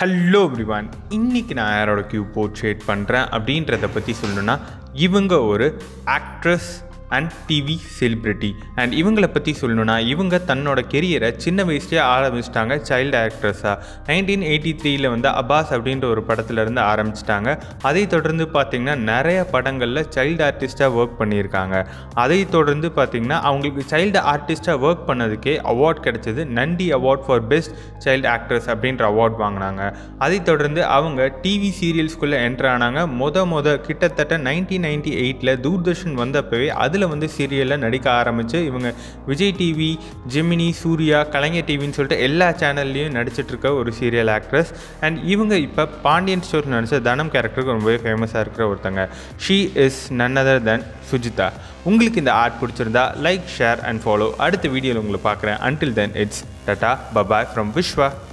hello everyone இன்னைக்கு நான் யாரோட கியூ போர்ட்ரேட் பண்ணுறேன் அப்படின்றத பற்றி சொல்லணும்னா இவங்க ஒரு actress and TV celebrity and இவங்களை பற்றி சொல்லணும்னா இவங்க தன்னோட கெரியரை சின்ன வயசுலேயே ஆரம்பிச்சிட்டாங்க சைல்டு ஆக்ட்ரஸாக நைன்டீன் எயிட்டி த்ரீல வந்து அப்பாஸ் அப்படின்ற ஒரு படத்துலேருந்து ஆரம்பிச்சிட்டாங்க அதை தொடர்ந்து பார்த்திங்கன்னா நிறைய படங்களில் சைல்டு ஆர்டிஸ்ட்டாக ஒர்க் பண்ணியிருக்காங்க அதை தொடர்ந்து பார்த்திங்கன்னா அவங்களுக்கு சைல்டு ஆர்டிஸ்ட்டாக ஒர்க் பண்ணதுக்கே அவார்ட் கிடைச்சது Nandi award for best child actress அப்படின்ற அவார்ட் வாங்கினாங்க அதை தொடர்ந்து அவங்க டிவி சீரியல்ஸ்குள்ளே என்ட்ரு ஆனாங்க மொத மொத கிட்டத்தட்ட நைன்டீன் நைன்டி எயிட்டில் தூர்தர்ஷன் வந்தப்பவே அதில் வந்து சீரியலில் நடிக்க ஆரம்பித்து இவங்க விஜய் டிவி ஜெமினி சூர்யா கலைஞர் டிவின்னு சொல்லிட்டு எல்லா சேனல்லையும் நடிச்சிட்டு இருக்க ஒரு சீரியல் ஆக்ட்ரஸ் அண்ட் இவங்க இப்போ பாண்டியன் ஸ்டோர் நடிச்ச தனம் கேரக்டருக்கு ரொம்பவே ஃபேமஸாக இருக்கிற ஒருத்தங்க she is none other than Sujitha உங்களுக்கு இந்த ஆர்ட் பிடிச்சிருந்தா லைக் ஷேர் அண்ட் ஃபாலோ அடுத்த வீடியோவில் உங்களை பார்க்குறேன் until then it's tata bye bye from Vishwa